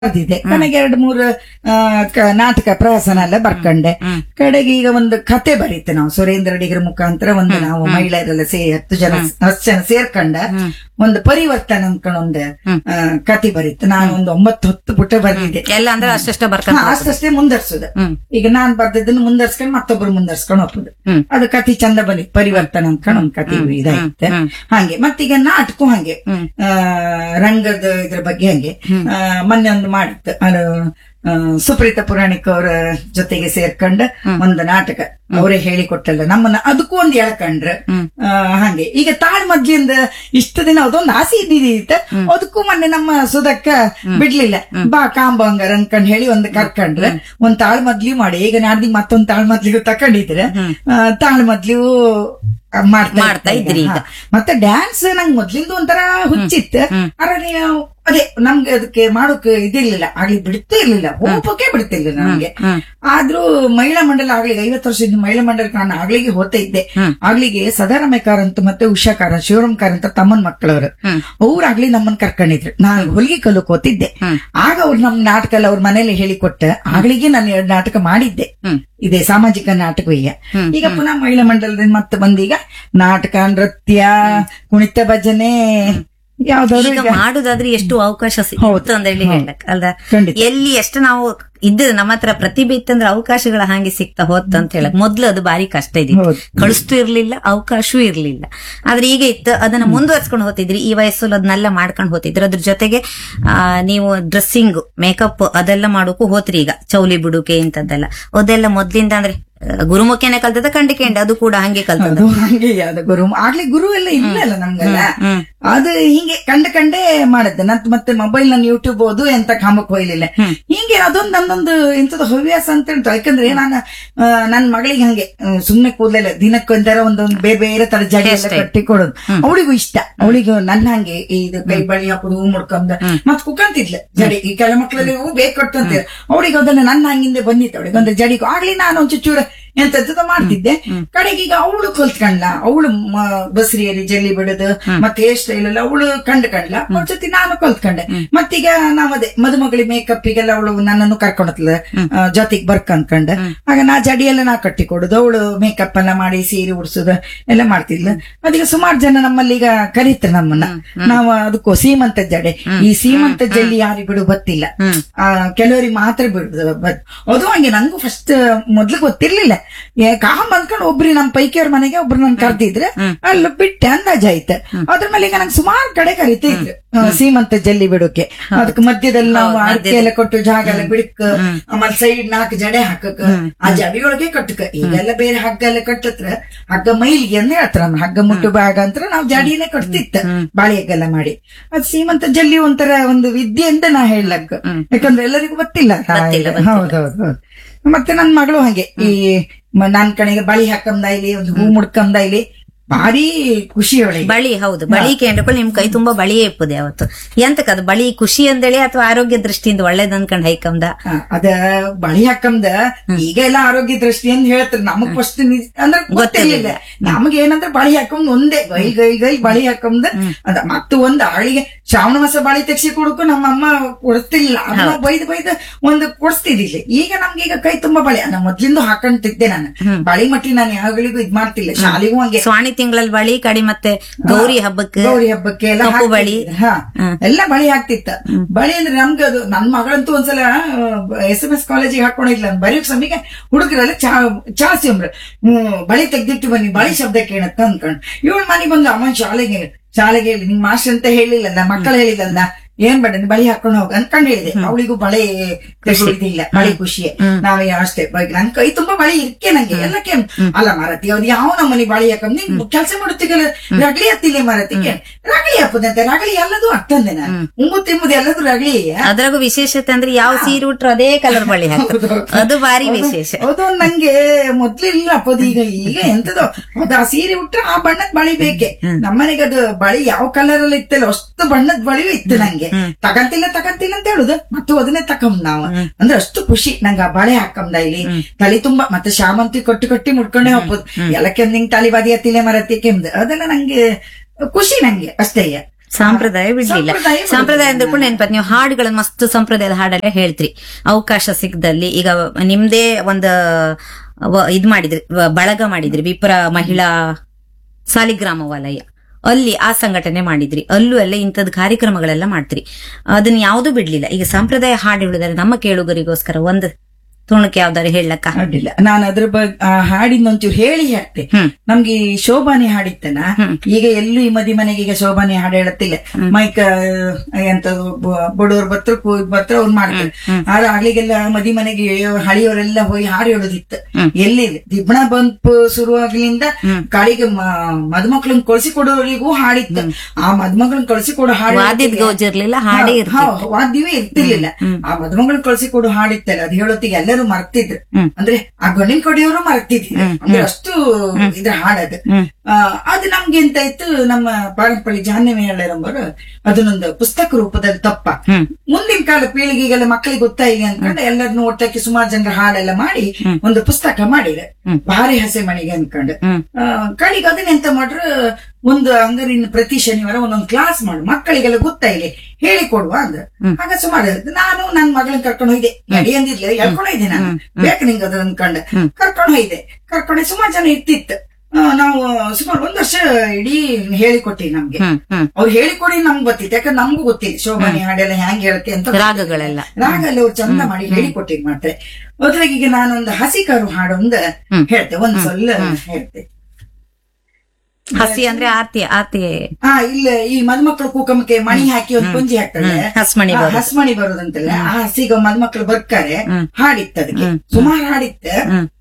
ಬರ್ದಿದ್ದೆ ಕೊನೆಗೆ ಎರಡು ಮೂರು ಆ, ಕ- ನಾಟಕ ಪ್ರಹಸನ ಎಲ್ಲ ಬರ್ಕಂಡೆ ಕಡೆಗೆ ಈಗ ಒಂದು ಕತೆ ಬರೀತೆ ನಾವು ಸುರೇಂದ್ರ ಅಡಿಗರ ಮುಖಾಂತರ ಒಂದು ನಾವು ಮಹಿಳೆಯರೆಲ್ಲ ಸೇ ಹತ್ತು ಜನ ಹತ್ತು ಜನ ಸೇರ್ಕೊಂಡ ಒಂದು ಪರಿವರ್ತನೆ ಅನ್ಕೊಂಡು ಒಂದು ಆ, ಕತೆ ಬರೀತು ನಾನು ಒಂದು ಒಂಬತ್ತು ಹತ್ತು ಪುಟ ಬರ್ದಿದ್ದೆ ಎಲ್ಲ ಅಂದ್ರೆ ಅಷ್ಟಷ್ಟ ಬರ್ಕೊಂಡ್ ಹಾ, ಅಷ್ಟಷ್ಟೇ ಮುಂದರ್ಸುದು ಹ್ಮ್. ಈಗ ನಾನ್ ಬರ್ದಿದ್ದನ್ನು ಮುಂದರ್ಸ್ಕೊಂಡು ಮತ್ತೊಬ್ರು ಮುಂದರ್ಸ್ಕೊಂಡು ಹೋಗುದು ಹ್ಮ್. ಅದು ಕತಿ ಚಂದ ಬಲಿ ಪರಿವರ್ತನೆ ಅನ್ಕೊಂಡು ಒಂದ್ ಕತಿ ಇದಾಯ್ತು ಹ್ಮ್. ಹಂಗೆ ಮತ್ತೀಗ ನಾಟಕೂ ಹಂಗೆ ಆ, ರಂಗದ ಇದ್ರ ಬಗ್ಗೆ ಹಂಗೆ ಆ, ಮೊನ್ನೆ ಒಂದು ಮಾಡಿತ್ತು ಅದು ಆ, ಸುಪ್ರೀತ ಪುರಾಣಿಕ್ ಅವರ ಜೊತೆಗೆ ಸೇರ್ಕೊಂಡು ಒಂದು ನಾಟಕ ಅವರೇ ಹೇಳಿಕೊಟ್ಟಲ್ಲ ನಮ್ಮನ್ನ ಅದಕ್ಕೂ ಒಂದು ಎಳ್ಕೊಂಡ್ರ ಆ, ಹಂಗೆ ಈಗ ತಾಳ್ ಮದ್ಲಿಂದ ಇಷ್ಟ ದಿನ ಅದೊಂದು ಆಸೆ ಇದ್ದಿದ್ದ ಅದಕ್ಕೂ ಮೊನ್ನೆ ನಮ್ಮ ಸುಧಕ್ಕ ಬಿಡ್ಲಿಲ್ಲ ಬಾ ಕಾಂಬಂಗಾರ ಅನ್ಕೊಂಡ್ ಹೇಳಿ ಒಂದು ಕರ್ಕೊಂಡ್ರೆ ಒಂದ್ ತಾಳ್ ಮದ್ಲಿ ಮಾಡಿ ಈಗ ನಾಡ್ದಿಗ್ ಮತ್ತೊಂದ್ ತಾಳ್ ಮದ್ಲಿಗೂ ತಕೊಂಡಿದ್ರೆ ಆ, ತಾಳ್ ಮದ್ಲಿಗೂ ಮಾಡ್ತಾ ಮಾಡ್ತಾ ಇದ್ದೆ ಇದ್ರಿ ಈಗ. ಈಗ. ಹಾ. ಮತ್ತೆ ಡ್ಯಾನ್ಸ್ ನಂಗ್ ಮೊದ್ಲಿಂದ ಒಂಥರ ಹುಚ್ಚಿತ್ತು ಆದ್ರೆ ನೀವು ಅದೇ ನಮ್ಗೆ ಅದಕ್ಕೆ ಮಾಡೋಕೆ ಇದಿರ್ಲಿಲ್ಲ ಆಗ್ಲಿ ಬಿಡ್ತೇ ಇರ್ಲಿಲ್ಲ ಹೋಗೋಕೆ ಬಿಡ್ತಿರ್ಲಿಲ್ಲ ನಮ್ಗೆ ಆದ್ರೂ ಮಹಿಳಾ ಮಂಡಲ ಆಗ್ಲಿಗೆ ಐವತ್ತು ವರ್ಷದ ಮಹಿಳಾ ಮಂಡಲಕ್ಕೆ ನಾನು ಆಗ್ಲಿಗೆ ಹೋಗ್ತಾ ಇದ್ದೆ ಆಗ್ಲಿಗೆ ಸದಾರಾಮಯ್ಯ ಕಾರಂತ ಮತ್ತೆ ಉಷಾ ಕಾರಂತ್ ಶಿವರಾಮ್ ಕಾರಂತ ತಮ್ಮನ್ ಮಕ್ಕಳವ್ರು ಅವ್ರಾಗ್ಲಿ ನಮ್ಮನ್ ಕರ್ಕೊಂಡಿದ್ರು ನಾನು ಹೊಲಿಗೆ ಕಲಕ್ ಓದ್ತಿದ್ದೆ ಆಗ ಅವ್ರು ನಮ್ ನಾಟಕ ಎಲ್ಲ ಅವ್ರ ಮನೇಲಿ ಹೇಳಿಕೊಟ್ಟ ಆಗ್ಲಿಗೆ ನಾನು ಎರಡು ನಾಟಕ ಮಾಡಿದ್ದೆ ಇದೆ ಸಾಮಾಜಿಕ ನಾಟಕವಯ್ಯ ಈಗ ಪುನಃ ಮಹಿಳಾ ಮಂಡಲದಿಂದ ಮತ್ತೆ ಬಂದೀಗ ನಾಟಕ ನೃತ್ಯ ಕುಣಿತ ಭಜನೆ ಯಾವ್ದಾದ್ರು ಈಗ ಈಗ ಮಾಡುದಾದ್ರೆ ಎಷ್ಟು ಅವಕಾಶ ಸಿಕ್ತು ಅಂತ ಹೇಳಿ ಹೇಳಕ್ ಅಲ್ದ ಖಂಡಿತ. ಎಲ್ಲಿ ಎಷ್ಟು ನಾವು ಇದ್ದು ನಮ್ಮ ಹತ್ರ ಪ್ರತಿಭೆ ಇತ್ತಂದ್ರೆ ಅವಕಾಶಗಳ ಹಾಗೆ ಸಿಗ್ತಾ ಹೋತ್ ಅಂತ ಹೇಳಕ್ ಮೊದ್ಲು ಅದು ಬಾರಿ ಕಷ್ಟ ಇದೆ ಹೌದು. ಕಳಿಸ್ತು ಇರ್ಲಿಲ್ಲ ಅವಕಾಶವೂ ಇರ್ಲಿಲ್ಲ ಆದ್ರೆ ಈಗ ಇತ್ತು ಅದನ್ನ ಮುಂದುವರ್ಸ್ಕೊಂಡು ಹೋಗ್ತಿದ್ರಿ ಈ ವಯಸ್ಸಲ್ಲಿ ಅದನ್ನೆಲ್ಲ ಮಾಡ್ಕೊಂಡು ಹೋಗ್ತಿದ್ರಿ ಅದ್ರ ಜೊತೆಗೆ ಆ, ನೀವು ಡ್ರೆಸ್ಸಿಂಗ್ ಮೇಕಪ್ ಅದೆಲ್ಲ ಮಾಡೋಕು ಹೋತ್ರಿ ಈಗ ಚೌಲಿ ಬಿಡುಕೆ ಇಂಥದ್ದೆಲ್ಲ ಅದೆಲ್ಲ ಮೊದ್ಲಿಂದ ಅಂದ್ರೆ ಆ, ಗುರುಮುಖೇನೆ ಕಲ್ತದ ಕಂಡಿಕೆಂಡೆ ಅದು ಕೂಡ ಹಂಗೆ ಕಲ್ತದ ಅದು ಹಂಗೆ ಅದು ಗುರು ಆಗ್ಲಿ ಗುರು ಎಲ್ಲ ಇಲ್ಲಲ್ಲ ನಮ್ಗೆಲ್ಲ ಅದು ಹಿಂಗೆ ಕಂಡ ಕಂಡೇ ಮಾಡದ್ದೆ ನತ್ ಮತ್ತೆ ಮೊಬೈಲ್ ನಾನು ಯೂಟ್ಯೂಬ್ ಓದು ಎಂತ ಕಾಮಕ್ ಹೋಯ್ಲಿಲ್ಲ ಹಿಂಗೆ ಅದೊಂದು ನನ್ನೊಂದು ಇಂಥದ್ದು ಹವ್ಯಾಸ ಅಂತ ಹೇಳ್ತು ಯಾಕಂದ್ರೆ ನಾನು ಆ, ನನ್ ಮಗಳಿಗೆ ಹಂಗೆ ಆ, ಸುಮ್ನೆ ಕೂದಲಿಲ್ಲ ದಿನಕ್ಕೊಂದರ ಒಂದೊಂದು ಬೇರೆ ಬೇರೆ ತರ ಜಡಿ ಎಲ್ಲ ಕಟ್ಟಿ ಕೊಡೋದು ಅವಳಿಗೂ ಇಷ್ಟ ಅವಳಿಗೂ ನನ್ನ ಹಂಗೆ ಇದು ಕೈ ಬಳಿ ಹಾಕುದು ಹೂ ಮುಡ್ಕೊಂಡ ಮತ್ ಕುಕ್ಕಂತಿದ್ಲು ಜಡಿ ಈ ಕೆಲ ಮಕ್ಕಳಲ್ಲಿ ಹೂ ಬೇಕು ಕೊಟ್ಟಂತ ಅವಳಿಗೆ ಅದನ್ನ ನನ್ನ ಹಂಗಿಂದ ಬಂದಿತ್ತು ಅವಳಿಗೆ ಒಂದು ಜಡಿ ಆಗ್ಲಿ ನಾನು ಒಂಚೂರು ಚೂರ ಎಂತದ್ದು ಮಾಡ್ತಿದ್ದೆ ಕಡೆಗೆ ಈಗ ಅವಳು ಕಲ್ತ್ಕೊಂಡ್ಲ ಅವಳು ಬಸ್ರಿಯಲ್ಲಿ ಜಲ್ಲಿ ಬಿಡೋದು ಮತ್ತೆ ಹೇರ್ ಸ್ಟೈಲ್ ಎಲ್ಲ ಅವಳು ಕಂಡು ಕಂಡ್ಲ ಅವ್ಳ ಜೊತೆ ನಾನು ಕಲ್ತ್ಕೊಂಡೆ ಮತ್ತೀಗ ನಾವ್ ಅದೇ ಮದುಮಗಳಿ ಮೇಕಪ್ ಗೆಲ್ಲ ಅವಳು ನನ್ನನ್ನು ಕರ್ಕೊಂಡತ್ಲ ಜೊತೆಗೆ ಬರ್ಕ ಅನ್ಕೊಂಡೆ ಆಗ ನಾ ಜಡಿ ಎಲ್ಲ ನಾ ಕಟ್ಟಿ ಕೊಡುದು ಅವಳು ಮೇಕಪ್ ಎಲ್ಲ ಮಾಡಿ ಸೀರೆ ಉಡ್ಸುದು ಎಲ್ಲ ಮಾಡ್ತಿದ್ಲು ಅದೀಗ ಸುಮಾರು ಜನ ನಮ್ಮಲ್ಲಿ ಈಗ ಕರೀತಾರೆ ನಮ್ಮನ್ನ ನಾವು ಅದಕ್ಕೂ ಸೀಮಂತ ಜಡೆ ಈ ಸೀಮಂತ ಜಲ್ಲಿ ಯಾರಿಗೆ ಬಿಡು ಗೊತ್ತಿಲ್ಲ ಆ, ಕೆಲವರಿಗೆ ಮಾತ್ರ ಬಿಡುದು ಬಟ್ ಅದು ಹಂಗೆ ನಂಗೂ ಫಸ್ಟ್ ಮೊದ್ಲು ಗೊತ್ತಿರ್ಲಿಲ್ಲ ಏ ಕಾಮ್ ಅಂದ್ಕೊಂಡು ಒಬ್ರು ನಮ್ ಪೈಕಿಯವ್ರ ಮನೆಗೆ ಒಬ್ರು ನನ್ ಕರ್ದಿದ್ರೆ ಅಲ್ಲಿ ಬಿಟ್ಟೆ ಅಂದಾಜ್ ಆಯ್ತು ಅದ್ರ ಮೇಲೆ ಈಗ ನಂಗೆ ಸುಮಾರು ಕಡೆ ಕರಿತಾ ಇದ್ರು ಆ, ಸೀಮಂತ ಜಲ್ಲಿ ಬಿಡೋಕೆ ಅದಕ್ಕೆ ಮಧ್ಯದಲ್ಲಿ ನಾವು ಅಡಿಕೆ ಎಲ್ಲ ಕೊಟ್ಟು ಜಾಗ ಎಲ್ಲ ಬಿಡಕ್ ಆಮೇಲೆ ಸೈಡ್ ನಾಲ್ಕು ಜಡೆ ಹಾಕಕ್ ಆ ಜಡಿಯೊಳಗೆ ಕಟ್ಟಕ ಈಗೆಲ್ಲ ಬೇರೆ ಹಗ್ಗ ಎಲ್ಲ ಕಟ್ಟತ್ರ ಹಗ್ಗ ಮೈಲಿಗೆ ಅಂತ ಹೇಳ್ತಾರ ನಮ್ಗೆ. ಹಗ್ಗ ಮುಟ್ಟು ಭಾಗ ಅಂತ ನಾವು ಜಡಿನೇ ಕಟ್ತಿತ್ತ ಬಾಳೆಗೆಲ್ಲ ಮಾಡಿ ಅದ್ ಸೀಮಂತ ಜಲ್ಲಿ ಒಂಥರ ಒಂದು ವಿದ್ಯೆ ಅಂತ ನಾ ಹೇಳಕ್ ಯಾಕಂದ್ರೆ ಎಲ್ಲರಿಗೂ ಗೊತ್ತಿಲ್ಲ ಹೌದೌದು ಮತ್ತೆ ನನ್ ಮಗಳು ಹಾಗೆ ಈ ಮ- ನನ್ ಕಡೆಗೆ ಬಳಿ ಹಾಕಂದ ಇಲ್ಲಿ ಒಂದು ಹೂ ಮುಡ್ಕಂದ ಇಲ್ಲಿ ಭಾರಿ ಖುಷಿ ಅವಳಿಗೆ ಬಳಿ ಹೌದು ಬಳಿ ಕೇಂದ್ರಗಳು ನಿಮ್ ಕೈ ತುಂಬಾ ಬಳಿಯೇ ಇಪ್ಪದೆ ಅವತ್ತು ಎಂತಕ್ಕದು ಬಳಿ ಖುಷಿ ಅಂದೇಳಿ ಅಥವಾ ಆರೋಗ್ಯ ದೃಷ್ಟಿಯಿಂದ ಒಳ್ಳೇದ್ ಅನ್ಕೊಂಡ್ ಹೈಕಂದ ಆ, ಅದ ಬಳಿ ಹಾಕಂದ ಈಗ ಎಲ್ಲ ಆರೋಗ್ಯ ದೃಷ್ಟಿಯಿಂದ ಹೇಳ್ತಾರೆ ನಮಗ್ ಫಸ್ಟ್ ಅಂದ್ರೆ ಗೊತ್ತಿರ್ಲಿಲ್ಲ ನಮಗ್ ಏನಂದ್ರೆ ಬಳಿ ಹಾಕಂದ್ ಒಂದೇ ಗೈ ಗೈ ಗೈ ಬಳಿ ಹಾಕಂದ ಅದ ಮತ್ತು ಒಂದ್ ಆಳಿಗೆ ಶ್ರಾವಣ ಮಾಸ ಬಳಿ ತೆಗ್ಸಿ ಕೊಡಕ್ಕೂ ನಮ್ಮ ಅಮ್ಮ ಕೊಡಿಸ್ತಿರ್ಲಿಲ್ಲ ಅಮ್ಮ ಬೈದ್ ಬೈದ್ ಒಂದು ಕೊಡಿಸ್ತಿದ್ದಿಲ್ಲ ಈಗ ನಮ್ಗೆ ಈಗ ಕೈ ತುಂಬಾ ಬಳಿ ನಾ ಮೊದ್ಲಿಂದ ಹಾಕೊಂತಿದ್ದೆ ನಾನು ಬಳಿ ಮಟ್ಟಿ ನಾನು ಯಾವಾಗಳಿಗೂ ಇದ್ ಮಾಡ್ತಿಲ್ಲ ಶಾಲೆಗೂ ಹಂಗೆ ಸ್ವಾಣಿ ತಿಂಗಳಲ್ಲಿ ಬಳಿ ಕಡಿ ಮತ್ತೆ ಗೌರಿ ಹಬ್ಬಕ್ಕೆ ಗೌರಿ ಹಬ್ಬಕ್ಕೆ ಎಲ್ಲ ಕಪ್ಪು ಬಳಿ. ಹಾಕ್ತಿದ್ರು. ಹಾ ಎಲ್ಲ ಬಳಿ ಹಾಕ್ತಿತ್ತ ಬಳಿ ಅಂದ್ರೆ ನಮ್ಗೆ ಅದು ನನ್ ಮಗಳಂತೂ ಒಂದ್ಸಲ ಎಸ್ ಎಂ ಎಸ್ ಕಾಲೇಜಿಗೆ ಹಾಕೊಂಡಿಲ್ಲ ಬರೀಕ್ ಸಮೀಗೆ ಹುಡುಗರೆಲ್ಲ ಚಾ ಚಾಸಿ ಅಂಬ್ರು ಹ್ಮ್ ಬಳಿ ತೆಗ್ದಿಟ್ಟು ಬನ್ನಿ ಬಳಿ ಶಬ್ದ ಕೇಳತ್ತ ಅನ್ಕೊಂಡು ಇವಳು ಮನೆಗೆ ಬಂದು ಅಮ್ಮ ಶಾಲೆಗೆ ಶಾಲೆಗೆ ಹೇಳಿ ನಿಮ್ ಮಾಸ್ಟರ್ ಅಂತ ಹೇಳಿಲ್ಲಲ್ಲ ಮಕ್ಕಳು ಹೇಳಿಲ್ಲಲ್ಲ ಏನ್ ಬೇಡ ನೀನ್ ಬಳಿ ಹಾಕೊಂಡು ಹೋಗ ಅನ್ಕೊಂಡ್ ಹೇಳಿದೆ ಅವಳಿಗೂ ಬಳೆ ತೆಗೊಳ್ಳಿದಿಲ್ಲ ಬಳಿ ಖುಷಿಯೇ ನಾವೇ ಅಷ್ಟೇ ಬ- ನನ್ ಕೈ ತುಂಬಾ ಬಳಿ ಇರ್ಕೆ ನಂಗೆ ಎಲ್ಲಕ್ಕೆ ಅಲ್ಲ ಮರತಿ ಅವ್ರು ಯಾವ ನಮ್ಮನಿ ಬಳಿ ಹಾಕೊಂಡ್ ನೀನ್ ಕೆಲಸ ಮಾಡುತ್ತೀಗಲ್ಲ ರಗಳಿ ಹತ್ತಿಲ್ಲ ಮರತಿಗೆ ರಗಳಿ ಹಾಕುದಂತೆ ರಗಳಿ ಎಲ್ಲದೂ ಹಾಕ್ತಂದೆ ನಾನು ಉಂಬು ತಿಂಬುದು ಎಲ್ಲದೂ ರಗಳಿ ಅದ್ರಾಗೂ ವಿಶೇಷತೆ ಅಂದ್ರೆ ಯಾವ ಸೀರೆ ಉಟ್ರು ಅದೇ ಕಲರ್ ಬಳಿ ಹಾಕ್ತಾರೆ ಅದು ಭಾರಿ ವಿಶೇಷ ಹೌದು ನಂಗೆ ಮೊದ್ಲಿಲ್ಲ ಅಪ್ಪದು ಈಗ ಈಗ ಎಂತದೋ ಅದು ಆ ಸೀರೆ ಉಟ್ರೆ ಆ ಬಣ್ಣದ ಬಳಿ ಬೇಕೆ ನಮ್ಮನೆಗೆ ಅದು ಬಳಿ ಯಾವ ಕಲರ್ ಅಲ್ಲಿ ಇತ್ತಲ್ಲ ಅಷ್ಟು ಬಣ್ಣದ ಬಳಿಯೂ ಇತ್ತು ನಂಗೆ ತಗಂತಿಲ್ಲ ತಗಂತಿಲ್ಲ ಅಂತ ಹೇಳುದು ಮತ್ತು ಅದನ್ನೇ ತಕೊಂಡ್ ನಾವು ಅಂದ್ರೆ ಅಷ್ಟು ಖುಷಿ ನಂಗೆ ಆ ಬಳೆ ಹಾಕಂದ ಇಲ್ಲಿ ತಲೆ ತುಂಬಾ ಮತ್ತೆ ಶಾಮಂತಿ ಕೊಟ್ಟು ಕೊಟ್ಟಿ ಮುಡ್ಕೊಂಡೇ ಹೋಗ್ಬೋದು ಎಲ್ಲ ಕೆಂದ್ ನಿಂಗ್ ತಲೆ ಬದಿ ಹತ್ತಿಲೆ ಮರತಿ ಕೆಮ್ದು ಅದೆಲ್ಲ ನಂಗೆ ಖುಷಿ ನಂಗೆ ಅಷ್ಟೇ ಸಂಪ್ರದಾಯ ಬಿಡ್ಲಿಲ್ಲ ಸಂಪ್ರದಾಯ ಬಿಡ್ಲಿಲ್ಲ. ಸಂಪ್ರದಾಯ ಅಂದ್ರೆ ಕೂಡ ನೆನಪತ್ ನೀವು ಹಾಡುಗಳನ್ನ ಮಸ್ತ್ ಸಂಪ್ರದಾಯದ ಹಾಡೆಲ್ಲ ಹೇಳ್ತ್ರಿ ಅವಕಾಶ ಸಿಕ್ಕದಲ್ಲಿ ಈಗ ನಿಮ್ದೇ ಒಂದು ವ- ಇದ್ ಮಾಡಿದ್ರಿ ವ- ಬಳಗ ಮಾಡಿದ್ರಿ ವಿಪ್ರ ಮಹಿಳಾ ಸಾಲಿಗ್ರಾಮ ವಲಯ ಅಲ್ಲಿ ಆ ಸಂಘಟನೆ ಮಾಡಿದ್ರಿ ಅಲ್ಲೂ ಎಲ್ಲ ಇಂಥದ್ ಕಾರ್ಯಕ್ರಮಗಳೆಲ್ಲ ಮಾಡ್ತೀರಿ ಅದನ್ನ ಯಾವ್ದು ಬಿಡ್ಲಿಲ್ಲ ಈಗ ಸಂಪ್ರದಾಯ ಹಾಡು ಹೇಳುದಾರೆ ನಮ್ಮ ಕೇಳುಗರಿಗೋಸ್ಕರ ಒಂದು ತುಣುಕು ಯಾವ್ದಾರು ಹೇಳಕ್ಕ ಅಡ್ಡಿಲ್ಲ ನಾನು ಅದ್ರ ಬಗ್ಗೆ ಆ ಹಾಡಿನ ಒಂಚೂರು ಹೇಳಿ ಹೇಳ್ತೆ ಹ್ಮ್. ನಮ್ಗೆ ಈ ಶೋಭಾನಿ ಹಾಡಿತ್ತನ ಈಗ ಎಲ್ಲೂ ಈ ಮದಿ ಮನೆಗೆ ಈಗ ಶೋಭಾನಿ ಹಾಡು ಹೇಳತ್ತಿಲ್ಲ ಮೈಕ ಎಂತ ಬಡವ್ರ ಬತ್ರ ಬತ್ರ ಅವ್ರು ಮಾಡ್ತಾರೆ ಆದ್ರೆ ಆಗ್ಲಿಗೆಲ್ಲ ಮದಿ ಮನೆಗೆ ಹಳಿಯವರೆಲ್ಲ ಹೋಗಿ ಹಾಡು ಹೇಳೋದಿತ್ತು ಎಲ್ಲಿ ದಿಬ್ಬಣ ಬಂಪ್ ಶುರುವಾಗ್ಲಿಂದ ಕಾಳಿಗೆ ಮದುಮಕ್ಳನ್ನ ಕಳ್ಸಿ ಕೊಡೋರಿಗೂ ಹಾಡಿತ್ತು ಆ ಮದುಮಕ್ಳನ್ನ ಕಳ್ಸಿ ಕೊಡೋ ಹಾಡು ವಾದ್ಯದ ಗೌಜ್ ಇರ್ಲಿಲ್ಲ ಹಾಡೇ ಇರ್ತಿತ್ತು ಹಾ, ವಾದ್ಯವೇ ಇರ್ತಿರ್ಲಿಲ್ಲ ಆ ಮದುಮಗಳನ್ನ ಕಳ್ಸಿ ಕೊಡು ಹಾಡಿತ್ತಲ್ಲ ಅದು ಹೇಳೋತ್ತಿಗೆ ಎಲ್ಲರೂ ಮರ್ತಿದ್ರು ಅಂದ್ರೆ ಆ ಗಂಡಿನ ಕೊಡಿಯವರು ಮರ್ತಿದ್ರು ಅಂದ್ರೆ ಅಷ್ಟು ಇದ್ರ ಹಾಡದು ಆ, ಅದು ನಮ್ಗೆ ಎಂತ ಇತ್ತು ನಮ್ಮ ಪಾರಂಪರಿ ಜಾಹ್ನವಿ ಹೇಳರಂಬರು ಅದನ್ನೊಂದು ಪುಸ್ತಕ ರೂಪದಲ್ಲಿ ತಪ್ಪ ಮುಂದಿನ ಕಾಲ ಪೀಳಿಗೆಗೆಲ್ಲ ಮಕ್ಕಳಿಗೆ ಗೊತ್ತಾಯಿಗೆ ಅನ್ಕೊಂಡು ಎಲ್ಲರನ್ನು ಒಟ್ಟಾಕಿ ಸುಮಾರು ಜನರ ಹಾಡೆಲ್ಲ ಮಾಡಿ ಒಂದು ಪುಸ್ತಕ ಮಾಡಿದೆ ಭಾರಿ ಹಸೆ ಮಣಿಗೆ ಅನ್ಕೊಂಡು ಆ, ಕಡೆಗೆ ಅದನ್ನ ಎಂತ ಮಾಡ್ರು ಒಂದು ಅಂಗರಿನ ಪ್ರತಿ ಶನಿವಾರ ಒಂದೊಂದು ಕ್ಲಾಸ್ ಮಾಡು ಮಕ್ಕಳಿಗೆಲ್ಲ ಗೊತ್ತಾಯಿಲ್ಲ ಹೇಳಿ ಕೊಡುವ ಅಂದ್ರ ಆಗ ಸುಮಾರು ಇರುತ್ತೆ. ನಾನು ನನ್ ಮಗಳನ್ನ ಕರ್ಕೊಂಡು ಹೋಯ್ದೆ ಎಡಿ ಅಂದಿದ್ಲೆ ಹೇಳ್ಕೊಂಡು ಹೋಯ್ದೆ ನಾನು ಬೇಕು ನಿಂಗೆ ಅದು ಅನ್ಕೊಂಡೆ ಕರ್ಕೊಂಡು ಹೋಯ್ದೆ ಕರ್ಕೊಂಡು ಸುಮಾರು ಜನ ಇರ್ತಿತ್ತು ಆ, ನಾವು ಸುಮಾರು ಒಂದ್ ವರ್ಷ ಇಡೀ ಹೇಳಿಕೊಟ್ಟಿವಿ ನಮ್ಗೆ ಹ್ಮ್ ಹ್ಮ್ ಅವ್ರು ಹೇಳಿಕೊಡಿ ನಮ್ಗೆ ಗೊತ್ತಿತ್ತು ಯಾಕಂದ್ರೆ ನಮ್ಗೂ ಗೊತ್ತಿಲ್ಲ ಶೋಭಾನಿ ಹಾಡೆಲ್ಲ ಹೆಂಗ್ ಹೇಳುತ್ತೆ ಅಂತ ರಾಗಗಳೆಲ್ಲ ರಾಗ ಅಲ್ಲಿ ಅವ್ರು ಚಂದ ಮಾಡಿ ಹೇಳಿಕೊಟ್ಟಿದ್ ಮಾಡ್ತಾರೆ ಅದ್ರಾಗ ಈಗ ನಾನೊಂದು ಹಸಿಕರು ಹಾಡೊಂದು ಹೇಳ್ತೆ ಒಂದ್ ಸೊಲ್ಲ ಹೇಳ್ತೆ ಹಸಿ ಅಂದ್ರೆ ಆರ್ತಿ ಆರ್ತಿ ಹಾ ಇಲ್ಲ ಈ ಮದ್ಮಕ್ಳು ಕೂಕಮಕ್ಕೆ ಮಣಿ ಹಾಕಿ ಒಂದ್ ಪುಂಜಿ ಹಾಕ್ತಾರೆ ಹಸ್ಮಣಿ ಆ, ಹಸ್ಮಣಿ ಬರೋದಂತಲ್ಲ ಆ ಹಸಿಗ ಮದ್ಮಕ್ಳು ಬರ್ತಾರೆ ಹಾಡಿತ್ತು ಅದಕ್ಕೆ ಸುಮಾರು ಹಾಡಿತ್ತ